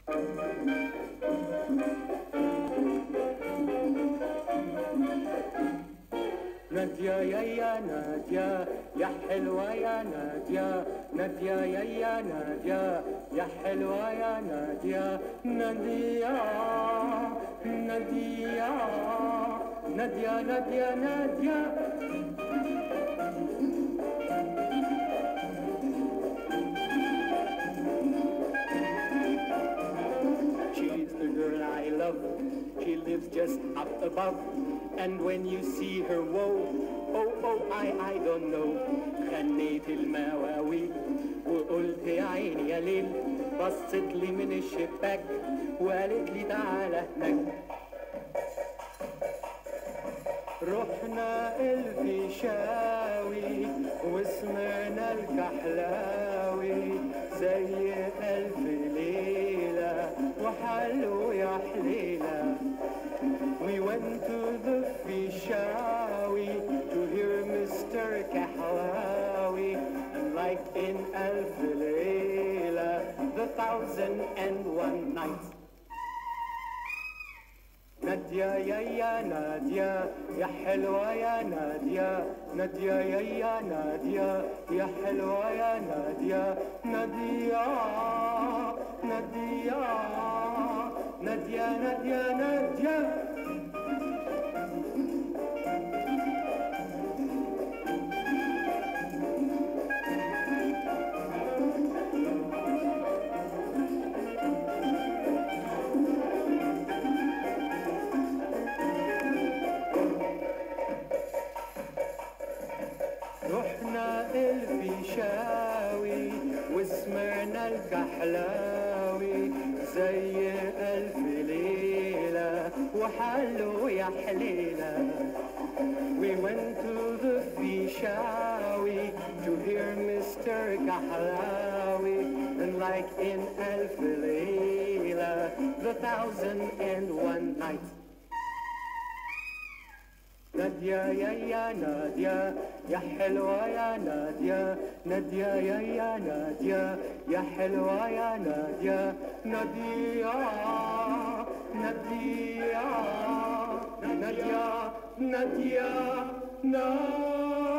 نادية يا يا نادية يا حلوة يا نادية نادية يا يا نادية يا حلوة يا نادية نادية نادية نادية نادية نادية She's the girl I love. She lives just up above. And when you see her, whoa, oh, oh, I, I don't know. غنيت المواويل وقلت يا عيني يا ليل بصت لي من الشباك وقالت لي تعالى هناك رحنا الفيشاوي وسمعنا الكحلاوي زي ألف ليلة وحلو يا حليلة We went to the Fishawi to hear Mr. Kahlawi and like in Alf Layla, the thousand and one nights. نادية يا يا نادية يا حلوة يا نادية نادية يا يا نادية يا حلوة يا نادية نادية نادية نادية نادية نادية رحنا الفيشاوي وسمعنا الكحلاوي زي ألف ليلة وحلو يا حليلة We went to the Fishawi to hear Mr. Kahlawi and like in Alf Layla, the thousand and one nights. نادية يا يا نادية يا حلوة يا نادية نادية يا يا نادية يا حلوة يا نادية نادية نادية نادية نادية نادية